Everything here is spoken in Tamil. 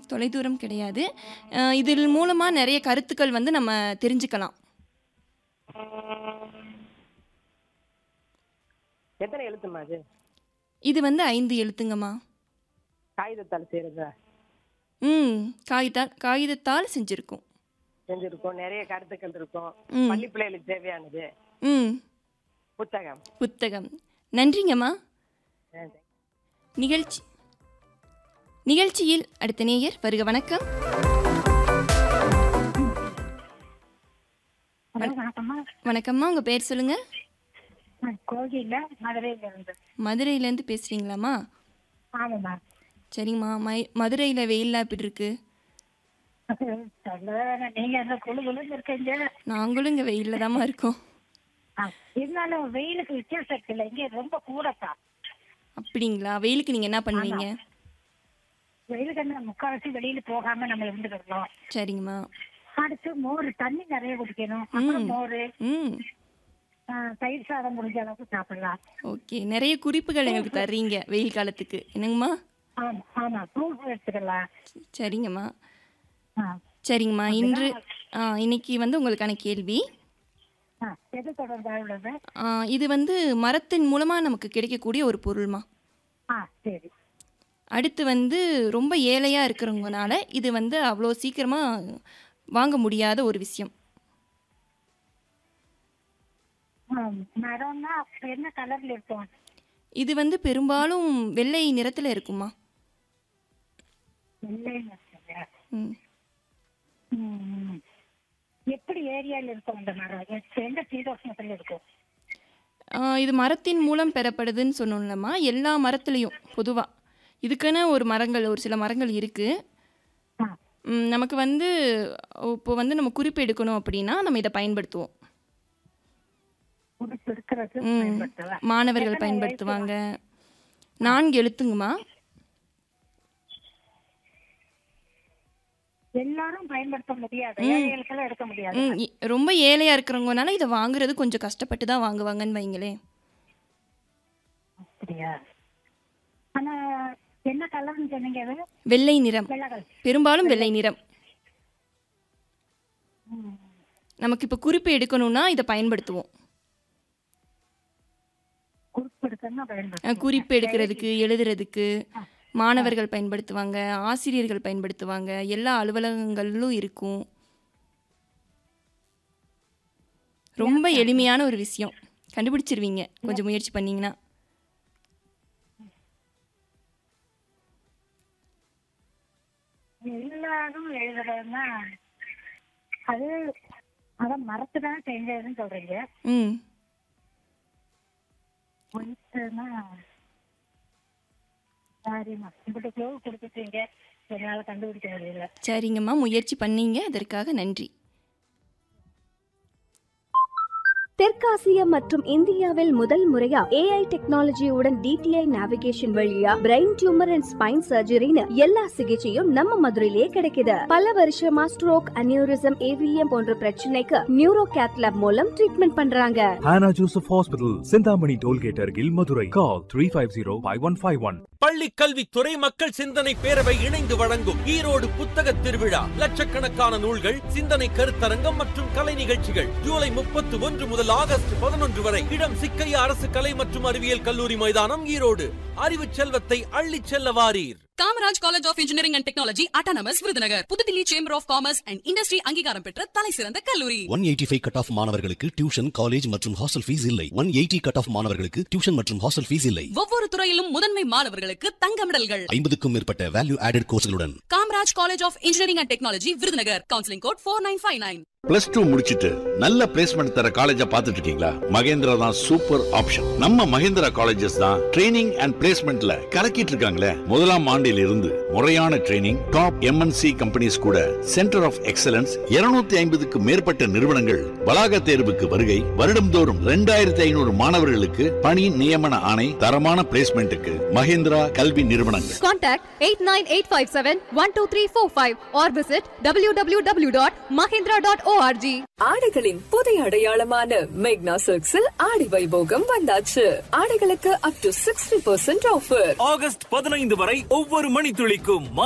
தொலைதூரம் கிடையாது அஹ், இதில் மூலமாக நிறைய கருத்துக்கள் வந்து நம்ம தெரிஞ்சுக்கலாம் எத்தனை எழுத்துமா அது இது வந்து ஐந்து எழுத்துங்கம்மா காகிதத்தால் செய்யறதா ம் காகிதத்தால் காகிதத்தால் செஞ்சுருக்கோம் செஞ்சிருக்கோம் நிறைய கருத்துக்கள் இருக்கும் ம். பள்ளி பிள்ளைகளுக்கு தேவையானது ம் புத்தகம் புத்தகம் நன்றிங்கம்மா ஆ, நிகழ்ச்சி நிகழ்ச்சியில் அடுத்த நேயர் வருக வணக்கம் ஹலோ வணக்கம்மா வணக்கம்மா உங்கள் பேர் சொல்லுங்கள் நான் கோகில மதுரையில இருந்து மதுரையிலேருந்து பேசுகிறீங்களாம்மா ஆமாம்மா சரிங்கம்மா மை மதுரையில் வெயில்லாம் எப்படி இருக்கு சொல்ல வேணாம். நீங்க அந்த குழு குழுன்னு இருக்கீங்க நாங்களும் இங்கே வெயிலில் தாம்மா இருக்கோம் ஆ, இருந்தாலும் வெயிலுக்கு வித்தியாசம் இருக்குல்ல இங்க ரொம்ப கூடத்தான் அப்படிங்களா வெயிலுக்கு நீங்கள் என்ன பண்ணுவீங்க வெயிலுக்கு என்ன முக்கால்வாசி வெளியில போகாம நம்ம இருந்துக்கிறோம் சரிங்கம்மா அடுத்து மோர் தண்ணி நிறைய குடிக்கணும் அப்புறம் மோர் ம் ஆ, தயிர் சாதம் முடிஞ்ச அளவுக்கு சாப்பிடலாம் ஓகே நிறைய குறிப்புகள் எங்களுக்கு தர்றீங்க வெயில் காலத்துக்கு என்னங்கம்மா ஆமா ஆமா ஃப்ரூட்ஸ் எடுத்துக்கலாம் சரிங்கம்மா ஆ, சரிங்கம்மா இன்று ஆ, இன்னைக்கு வந்து உங்களுக்கான கேள்வி ஆ, எது தொடர்பாக உள்ளது ஆ, இது வந்து மரத்தின் மூலமாக நமக்கு கிடைக்கக்கூடிய ஒரு பொருள்மா ஆ சரி அடுத்து வந்து ரொம்ப ஏழையாக இருக்கிறவங்கனால இது வந்து அவ்வளோ சீக்கிரமாக வாங்க முடியாத ஒரு விஷயம் ஆ, மரம்னா என்ன கலர்ல இருக்கும் இது வந்து பெரும்பாலும் வெள்ளை நிறத்தில் இருக்குமா வெள்ளைன்னு இருக்குங்க. ம் ம். எப்படி ஏரியால இருக்கும் அந்த மரம் எ- எந்த சீதோஷ்ணத்துல இருக்கும் ஆ, இது மரத்தின் மூலம் பெறப்படுதுன்னு சொன்னோம்லம்மா எல்லா மரத்துலேயும் பொதுவாக இதுக்குன்னு ஒரு மரங்கள் ஒரு சில மரங்கள் இருக்குது ஆ, நமக்கு வந்து இப்போ வந்து நம்ம குறிப்பு எடுக்கணும் அப்படின்னா நம்ம இதை பயன்படுத்துவோம் உடுப்பு இருக்கிறது ம். பயன்படுத்தலாம் மாணவர்கள் எத்தனை பயன்படுத்துவாங்க நான்கு எழுத்துங்கம்மா எல்லாரும் பயன்படுத்த முடியாது ஏழைகளுக்கெல்லாம் எடுக்க முடியாது ம், இ- ரொம்ப ஏழையாக இருக்கிறவங்கனால இதை வாங்குறது கொஞ்சம் கஷ்டப்பட்டு தான் வாங்குவாங்கன்னு வைங்களேன் அப்படியா ஆனா என்ன கலர்னு சொன்னீங்க அது வெள்ளை நிறம் வெள்ளை கலர் பெரும்பாலும் வெள்ளை நிறம் நமக்கு இப்போ குறிப்பு எடுக்கணும்னா இதை பயன்படுத்துவோம் குறிப்பு எடுக்கணும்னா அஹ், பயன்படுத்தும் குறிப்பு எடுக்கிறதுக்கு எழுதுறதுக்கு மாணவர்கள் பயன்படுத்துவாங்க ஆசிரியர்கள் பயன்படுத்துவாங்க எல்லா அலுவலகங்களிலும் இருக்கும் ரொம்ப எளிமையான ஒரு விஷயம் கண்டுபிடிச்சிருவீங்க கொஞ்சம் முயற்சி பண்ணீங்கன்னா எல்லாரும் எழுதுறதுன்னா அது அதான் மரத்து தான் செஞ்சதுன்னு சொல்றீங்க ம் ஒயிட்னா சாரிம்மா உங்கள்கிட்ட க்ளோவ் கொடுத்துட்டீங்க என்னால கண்டுபிடிக்க முடியல சரிங்கம்மா முயற்சி பண்ணீங்க அதற்காக நன்றி தெற்காசியா மற்றும் இந்தியாவில் முதல் முறையா ஏஐ டெக்னாலஜியுடன் டிடிஐ நேவிகேஷன் வழியா பிரெயின் டியூமர் அண்ட் ஸ்பைன் சர்ஜரின்னு எல்லா சிகிச்சையும் நம்ம மதுரையிலேயே கிடைக்குது பல வருஷமா ஸ்ட்ரோக் அனியூரிசம் ஏவிஎம் போன்ற பிரச்சனைக்கு நியூரோ கேத்லாப் மூலம் ட்ரீட்மெண்ட் பண்றாங்க Hannah Joseph Hospital, Sindhamani Tollgate Argil, Madurai. Call 350-5151. பள்ளி கல்வித்துறை மக்கள் சிந்தனை பேரவை இணைந்து வழங்கும் ஈரோடு புத்தக திருவிழா லட்சக்கணக்கான நூல்கள் சிந்தனை கருத்தரங்கம் மற்றும் கலை நிகழ்ச்சிகள் ஜூலை முப்பத்தி ஒன்று முதல் ஆகஸ்ட் பதினொன்று வரை இடம் சிக்கையா அரசு கலை மற்றும் அறிவியல் கல்லூரி மைதானம் ஈரோடு அறிவு செல்வத்தை அள்ளிச் செல்ல வாரீர் Kamaraj college of engineering and technology autonomous Virudhunagar Puthuthilli chamber of commerce and industry அங்கீகாரம் பெற்ற தலை சிறந்த கல்லூரி one eighty five cut off மாணவர்களுக்கு டியூஷன் காலேஜ் மற்றும் ஹாஸ்டல் ஃபீஸ் இல்லை ஒன் எயிட்டி கட் ஆஃப் மாணவர்களுக்கு டியூஷன் மற்றும் ஹாஸ்டல் ஃபீஸ் இல்லை ஒவ்வொரு துறையிலும் முதன்மை மாணவர்களுக்கு தங்க மெடல்கள் ஐம்பதுக்கும் மேற்பட்ட வேல்யூ ஆடட் கோர்ஸ்களுடன் Kamaraj college of engineering and technology Virudhunagar counselling code four nine five nine plus two முடிச்சிட்டு நல்ல பிளேஸ்மெண்ட் தர காலேஜா பார்த்துட்டு இருக்கீங்களா மகேந்திரா தான் சூப்பர் ஆப்ஷன் நம்ம மகேந்திரா காலேஜஸ் தான் ட்ரைனிங் அண்ட் பிளேஸ்மெண்ட்ல கலக்கிட்டு இருக்காங்களே முதலாம் ஆண்டில் இருந்து முறையான ட்ரைனிங் டாப் எம்என்சி கம்பெனிஸ் கூட சென்டர் ஆஃப் எக்ஸலன்ஸ் 250 ஐம்பதுக்கு மேற்பட்ட நிறுவனங்கள் வளாக தேர்வுக்கு வருகை வருடம்தோறும் ரெண்டாயிரத்தி ஐநூறு மாணவர்களுக்கு பணி நியமன ஆணை தரமான பிளேஸ்மெண்ட்டுக்கு மகேந்திரா கல்வி நிறுவனங்கள் Contact 89857-12345 or visit www.mahindra.org. ஆடைகளின் புதிய அடையாளமான மேக்னா சில்க்ஸில் ஆடி வைபோகம் வந்தாச்சு ஆடைகளுக்கு up to sixty percent offer August பதினைந்து வரை ஒவ்வொரு மணித்துளிக்கும்